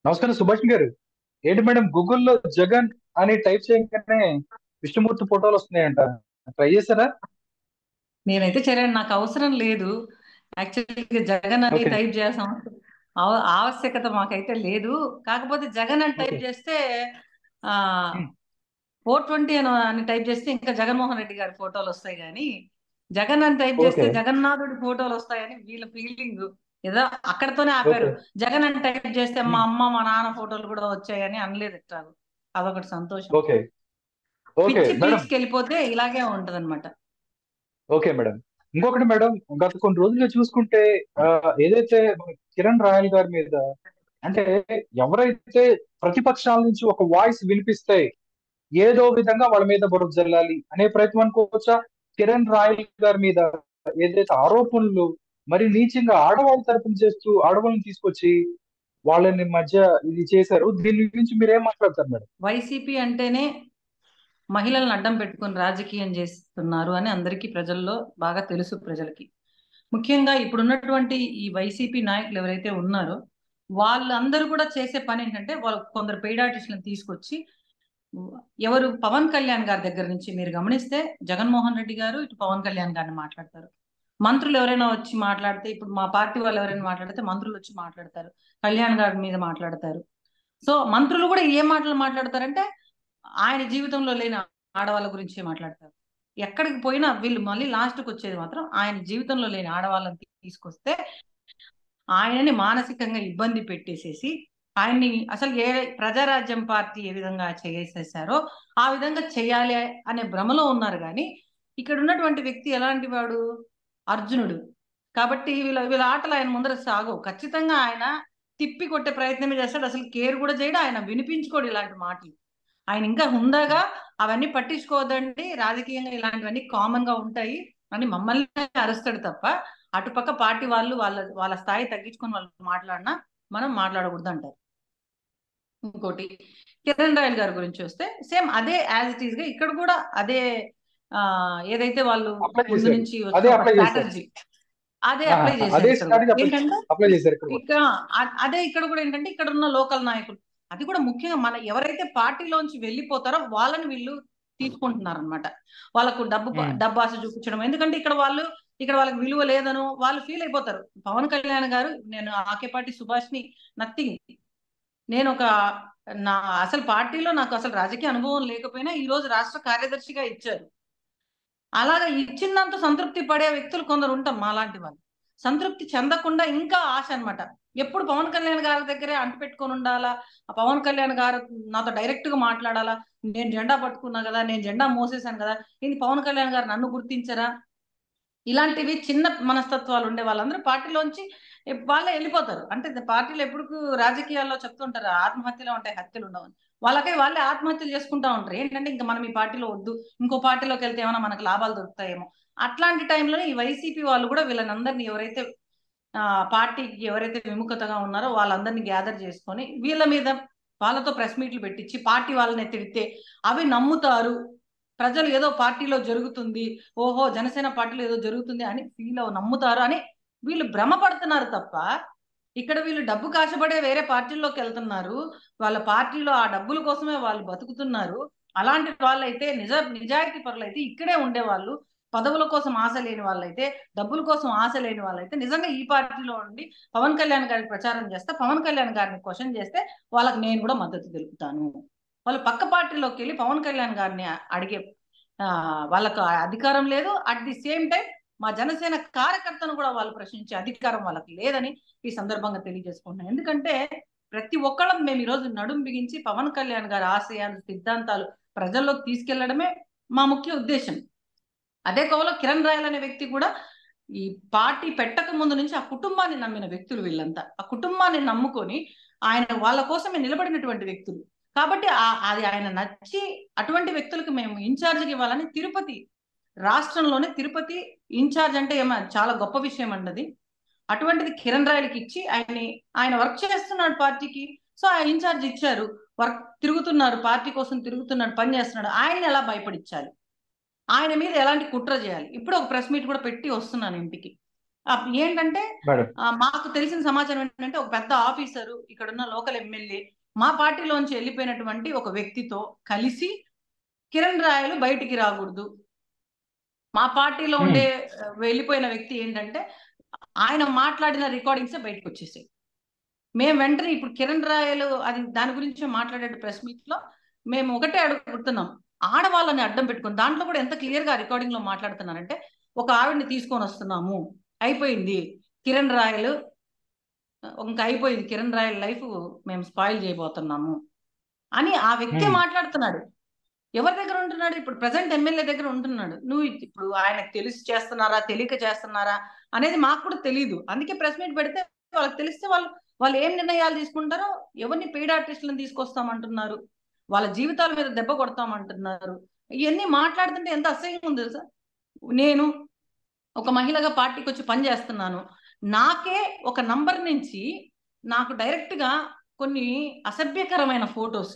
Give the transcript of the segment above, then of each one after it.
నమస్కారం సుభాష్ గారు ఏంటి మేడం గూగుల్లో జగన్ అని టైప్ చేయగానే విష్ణుమూర్తి ఫోటోలు వస్తున్నాయంట ట్రై చేశారా నేనైతే చేయలేను నాకు అవసరం లేదు యాక్చువల్లీ జగన్ అని ఓకే టైప్ చేయాల్సిన అవసరం- ఆవ- ఆవశ్యకత మాకైతే లేదు కాకపోతే జగన్ అని టైప్ ఓకే చేస్తే ఆ ఉమ్, ఫోర్ ట్వంటీ అని అని టైప్ చేస్తే ఇంకా జగన్మోహన్ రెడ్డి గారి ఫోటోలు వస్తాయి కానీ జగన్ అని టైప్ చేస్తే ఓకే జగన్నాథుడి ఫోటోలు వస్తాయని వీళ్ళ ఫీలింగ్ ఏదో అక్కడతోనే ఆపారు ఓకే జగన్ అని టైప్ చేస్తే మా ఉమ్, అమ్మ మా నాన్న ఫోటోలు కూడా వచ్చాయని అనలేదు ఎట్టాగు అదొకటి సంతోషం ఓకే ఓకే పిచ్చి మేడం పీక్స్కి వెళ్ళిపోతే ఇలాగే ఉంటది ఓకే మేడం ఇంకొకటి మేడం గత కొన్ని రోజులుగా చూసుకుంటే ఆ, ఏదైతే మన కిరణ్ రాయల్ గారి మీద అంటే ఎవరైతే ప్రతిపక్షాల నుంచి ఒక వాయిస్ వినిపిస్తే ఏదో విధంగా వాళ్ళ మీద బురద జల్లాలి అనే ప్రయత్నం అనుకోవచ్చా కిరణ్ రాయల్ గారి మీద ఏదైతే ఆరోపణలు మరి నీచంగా ఆడవాళ్ళ తరపున చేస్తూ ఆడవాళ్ళని తీసుకొచ్చి వాళ్ళని మధ్య ఇది చేశారు దీని గురించి మీరు ఏం మాట్లాడతారు మేడం వైసీపీ అంటేనే మహిళలను అడ్డం పెట్టుకొని రాజకీయం చేస్తున్నారు అని అందరికీ ప్రజల్లో బాగా తెలుసు ప్రజలకి ముఖ్యంగా ఇప్పుడున్నటువంటి ఈ వైసీపీ నాయకులు ఎవరైతే ఉన్నారో వాళ్ళందరూ కూడా చేసే పని ఏంటంటే వాళ్ళు కొందరు పెయిడ్ ఆర్టిస్టులను తీసుకొచ్చి ఎవరు పవన్ కళ్యాణ్ గారి దగ్గర నుంచి మీరు గమనిస్తే జగన్మోహన్ రెడ్డి గారు ఇటు పవన్ కళ్యాణ్ గారిని మాట్లాడతారు మంత్రులు ఎవరైనా వచ్చి మాట్లాడితే ఇప్పుడు మా పార్టీ వాళ్ళు ఎవరైనా మాట్లాడితే మంత్రులు వచ్చి మాట్లాడతారు కళ్యాణ్ గారి మీద మాట్లాడతారు సో మంత్రులు కూడా ఏ మాటలు మాట్లాడతారంటే ఆయన జీవితంలో లేని ఆడవాళ్ళ గురించే మాట్లాడతారు ఎక్కడికి పోయినా వీళ్ళు మళ్ళీ లాస్ట్కి వచ్చేది మాత్రం ఆయన జీవితంలో లేని ఆడవాళ్ళని తీసుకొస్తే ఆయనని మానసికంగా ఇబ్బంది పెట్టేసేసి ఆయన్ని అసలు ఏ ప్రజారాజ్యం పార్టీ ఏ విధంగా చేసేసారో ఆ విధంగా చేయాలి అనే భ్రమలో ఉన్నారు కానీ ఇక్కడ ఉన్నటువంటి వ్యక్తి ఎలాంటి వాడు అర్జునుడు కాబట్టి వీళ్ళ వీళ్ళ ఆటలు ఆయన ముందర సాగవు ఖచ్చితంగా ఆయన తిప్పి కొట్టే ప్రయత్నమే చేస్తాడు అసలు కేర్ కూడా చేయడు ఆయన వినిపించుకోడు ఇలాంటి మాటలు ఆయన ఇంకా హుందాగా అవన్నీ పట్టించుకోవద్దండి రాజకీయంగా ఇలాంటివన్నీ కామన్ గా ఉంటాయి అని మమ్మల్ని అరుస్తాడు తప్ప అటుపక్క పార్టీ వాళ్ళు వాళ్ళ వాళ్ళ స్థాయి తగ్గించుకొని వాళ్ళు మాట్లాడినా మనం మాట్లాడకూడదు అంటారు ఇంకోటి కిరణ్ రాయల్ గారి గురించి వస్తే సేమ్ అదే యాజ్ ఇట్ ఈస్ గా ఇక్కడ కూడా అదే ఆ ఏదైతే వాళ్ళు అప్లై ముందు చేశారు నుంచి అదే వచ్చిన ఒక అప్లై చేశారు స్ట్రాటజీ అదే ఆ, అప్లై చేశారు అదే ఇక్కడ కూడా స్ట్రాటజీ అప్లై ఏంటంటే అప్లై చేశారు ఇక్కడ కూడా ఇక్కడ అ- అదే ఇక్కడ కూడా ఏంటంటే ఇక్కడ ఉన్న లోకల్ నాయకులు అది కూడా ముఖ్యంగా మన ఎవరైతే పార్టీలోంచి వెళ్ళిపోతారో వాళ్ళని వీళ్ళు తీసుకుంటున్నారు అనమాట వాళ్ళకు డబ్బు ఉమ్, డబ్బు ఆశ చూపించడం ఎందుకంటే ఇక్కడ వాళ్ళు ఇక్కడ వాళ్ళకి విలువ లేదను వాళ్ళు ఫీల్ అయిపోతారు పవన్ కళ్యాణ్ గారు నేను ఆకేపాటి సుభాష్ ని నథింగ్ నేను ఒక నా అసలు పార్టీలో నాకు అసలు రాజకీయ అనుభవం లేకపోయినా ఈ రోజు రాష్ట్ర కార్యదర్శిగా ఇచ్చారు అలాగా ఇచ్చిందంత సంతృప్తి పడే వ్యక్తులు కొందరు ఉంటాం మాలాంటి వాళ్ళు సంతృప్తి చెందకుండా ఇంకా ఆశ అన్నమాట ఎప్పుడు పవన్ కళ్యాణ్ గారి దగ్గరే అంటు పెట్టుకొని ఉండాలా ఆ పవన్ కళ్యాణ్ గారు నాతో డైరెక్ట్ గా మాట్లాడాలా నేను జెండా పట్టుకున్నా కదా నేను జెండా మోసేశాను కదా ఇది పవన్ కళ్యాణ్ గారు నన్ను గుర్తించరా ఇలాంటివి చిన్న మనస్తత్వాలు ఉండే వాళ్ళందరూ పార్టీలోంచి ఎప్- వాళ్ళే వెళ్ళిపోతారు అంటే ద- పార్టీలో ఎప్పుడు రాజకీయాల్లో చెప్తుంటారు ఆత్మహత్యలు ఉంటాయి హత్యలు ఉండవని వాళ్ళకై వాళ్ళే ఆత్మహత్యలు చేసుకుంటా ఉంటారు ఏంటంటే ఇంకా మనం ఈ పార్టీలో వద్దు ఇంకో పార్టీలోకి వెళ్తే ఏమైనా మనకు లాభాలు దొరుకుతాయేమో అట్లాంటి టైంలోనే ఈ వైసీపీ వాళ్ళు కూడా వీళ్ళనందరినీ ఎవరైతే ఆ పార్టీకి ఎవరైతే విముఖతగా ఉన్నారో వాళ్ళందరినీ గ్యాదర్ చేసుకొని వీళ్ళ మీద వాళ్ళతో ప్రెస్ మీట్లు పెట్టించి పార్టీ వాళ్ళని తిడితే అవి నమ్ముతారు ప్రజలు ఏదో పార్టీలో జరుగుతుంది ఓహో జనసేన పార్టీలో ఏదో జరుగుతుంది అని ఫీల్ అవు నమ్ముతారు అని వీళ్ళు భ్రమపడుతున్నారు తప్ప ఇక్కడ వీళ్ళు డబ్బు కాశపడే వేరే పార్టీల్లోకి వెళ్తున్నారు వాళ్ళ పార్టీలో ఆ డబ్బుల కోసమే వాళ్ళు బతుకుతున్నారు అలాంటి వాళ్ళైతే నిజ నిజాయితీ పరులైతే ఇక్కడే ఉండేవాళ్ళు పదవుల కోసం ఆశ లేని వాళ్ళైతే డబ్బుల కోసం ఆశ లేని వాళ్ళైతే నిజంగా ఈ పార్టీలో ఉండి పవన్ కళ్యాణ్ గారికి ప్రచారం చేస్తే పవన్ కళ్యాణ్ గారిని క్వశ్చన్ చేస్తే వాళ్ళకి నేను కూడా మద్దతు తెలుపుతాను వాళ్ళు పక్క పార్టీలోకి వెళ్ళి పవన్ కళ్యాణ్ గారిని అడిగే ఆ, వాళ్ళకు ఆ అధికారం లేదు అట్ ది సేమ్ టైం మా జనసేన కార్యకర్తను కూడా వాళ్ళు ప్రశ్నించే అధికారం వాళ్ళకి లేదని ఈ సందర్భంగా తెలియజేసుకుంటున్నాను ఎందుకంటే ప్రతి ఒక్కళ్ళం మేము ఈరోజు నడుం బిగించి పవన్ కళ్యాణ్ గారి ఆశయాలు సిద్ధాంతాలు ప్రజల్లోకి తీసుకెళ్లడమే మా ముఖ్య ఉద్దేశం అదే కోవలో కిరణ్ రాయల్ అనే వ్యక్తి కూడా ఈ పార్టీ పెట్టక ముందు నుంచి ఆ కుటుంబాన్ని నమ్మిన వ్యక్తులు వీళ్ళంతా ఆ కుటుంబాన్ని నమ్ముకొని ఆయన వాళ్ళ కోసమే నిలబడినటువంటి వ్యక్తులు కాబట్టి ఆ- అది ఆయన నచ్చి అటువంటి వ్యక్తులకు మేము ఇన్ఛార్జ్కి ఇవ్వాలని తిరుపతి రాష్ట్రంలోనే తిరుపతి ఇన్ఛార్జ్ అంటే ఏమో చాలా గొప్ప విషయం అండి అటువంటిది కిరణ్ రాయలకి ఇచ్చి ఆయన్ని ఆయన వర్క్ చేస్తున్నాడు పార్టీకి సో ఆ ఇన్ఛార్జ్ ఇచ్చారు వర్క్ తిరుగుతున్నారు పార్టీ కోసం తిరుగుతున్నాడు పని చేస్తున్నాడు ఆయన్ని ఎలా భయపడించాలి ఆయన మీద ఎలాంటి కుట్ర చేయాలి ఇప్పుడు ఒక ప్రెస్ మీట్ కూడా పెట్టి వస్తున్నాను ఇంటికి ఆ, ఏంటంటే మేడం ఆ, మాకు తెలిసిన సమాచారం ఏంటంటే ఒక పెద్ద ఆఫీసరు ఇక్కడున్న లోకల్ ఎమ్మెల్యే మా పార్టీలోంచి వెళ్ళిపోయినటువంటి ఒక వ్యక్తితో కలిసి కిరణ్ రాయలు బయటికి రాకూడదు మా పార్టీలో Hmm. ఉండే ఆ, వెళ్ళిపోయిన వ్యక్తి ఏంటంటే ఆయన మాట్లాడిన రికార్డింగ్స్ బయటకు వచ్చేసాయి మేము వెంటనే ఇప్పుడు కిరణ్ రాయలు అది దాని గురించి మాట్లాడే ప్రెస్ మీట్ లో మేము ఒకటే అడుగుతున్నాం ఆడవాళ్ళని అడ్డం పెట్టుకుని దాంట్లో కూడా ఎంత క్లియర్ గా రికార్డింగ్ లో మాట్లాడుతున్నారంటే ఒక ఆవిడని తీసుకొని వస్తున్నాము అయిపోయింది కిరణ్ రాయలు ఇంకా అయిపోయింది కిరణ్ రాయల్ లైఫ్ మేము స్పాయిల్ చేయబోతున్నాము అని ఆ వ్యక్తి Hmm. మాట్లాడుతున్నాడు ఎవరి దగ్గర ఉంటున్నాడు ఇప్పుడు ప్రజెంట్ ఎమ్మెల్యే దగ్గర ఉంటున్నాడు నువ్వు ఇప్పుడు ఆయనకు తెలిసి చేస్తున్నారా తెలియక చేస్తున్నారా అనేది మాకు కూడా తెలియదు అందుకే ప్రెస్ మీట్ పెడితే వాళ్ళకి తెలిస్తే వాళ్ళు వాళ్ళు ఏం నిర్ణయాలు తీసుకుంటారో ఎవరిని పెయిడ్ ఆర్టిస్టులను తీసుకొస్తామంటున్నారు వాళ్ళ జీవితాల మీద దెబ్బ కొడతామంటున్నారు ఇవన్నీ మాట్లాడుతుంటే ఎంత అసహ్యం ఉంది తెలుసా నేను ఒక మహిళగా పార్టీకి వచ్చి పని చేస్తున్నాను నాకే ఒక నంబర్ నుంచి నాకు డైరెక్ట్ గా కొన్ని అసభ్యకరమైన ఫొటోస్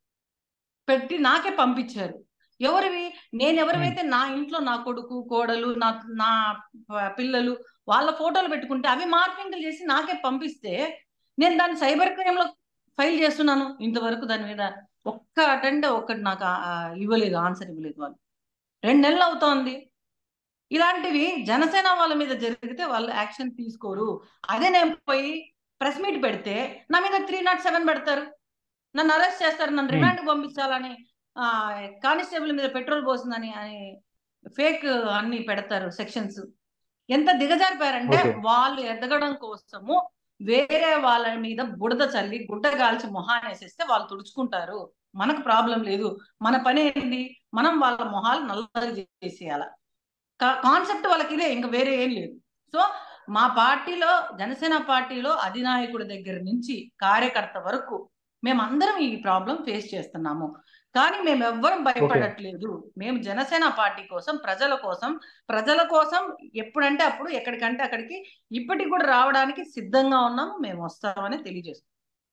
పెట్టి నాకే పంపించారు ఎవరివి నేను ఎవరివైతే నా ఇంట్లో నా కొడుకు కోడలు నా నా ప- పిల్లలు వాళ్ళ ఫోటోలు పెట్టుకుంటే అవి మార్పింగ్లు చేసి నాకే పంపిస్తే నేను దాన్ని సైబర్ క్రైమ్ లో ఫైల్ చేస్తున్నాను ఇంతవరకు దాని మీద ఒక్క అటెండ్ ఒక్కటి నాకు ఆ- ఆ ఇవ్వలేదు ఆన్సర్ ఇవ్వలేదు వాళ్ళు రెండు నెలలు అవుతోంది ఇలాంటివి జనసేన వాళ్ళ మీద జరిగితే వాళ్ళు యాక్షన్ తీసుకోరు అదే నేను పోయి ప్రెస్ మీట్ పెడితే నా మీద త్రీ నాట్ సెవెన్ పెడతారు నన్ను అరెస్ట్ చేస్తారు నన్ను Hmm. రిమాండ్ పంపించాలని ఆ కానిస్టేబుల్ మీద పెట్రోల్ పోసిందని అని ఫేక్ అన్ని పెడతారు సెక్షన్స్ ఎంత దిగజారిపోయారంటే Okay. వాళ్ళు ఎదగడం కోసము వేరే వాళ్ళ మీద బుడద చల్లి గుడ్డ గాల్చి మొహాన్ని వేసేస్తే వాళ్ళు తుడుచుకుంటారు మనకు ప్రాబ్లం లేదు మన పని ఏంటి మనం వాళ్ళ మొహాలు నల్లగా చేసేయాల కాన్సెప్ట్ వాళ్ళకి ఇదే ఇంకా వేరే ఏం లేదు సో మా పార్టీలో జనసేన పార్టీలో అధినాయకుడి దగ్గర నుంచి కార్యకర్త వరకు మేమందరం ఈ ప్రాబ్లం ఫేస్ చేస్తున్నాము కానీ మేము ఎవ్వరం భయపడట్లేదు మేము జనసేన పార్టీ కోసం ప్రజల కోసం ప్రజల కోసం ఎప్పుడంటే అప్పుడు ఎక్కడికంటే అక్కడికి ఇప్పటికి కూడా రావడానికి సిద్ధంగా ఉన్నాము మేము వస్తామని తెలియజేస్తున్నాం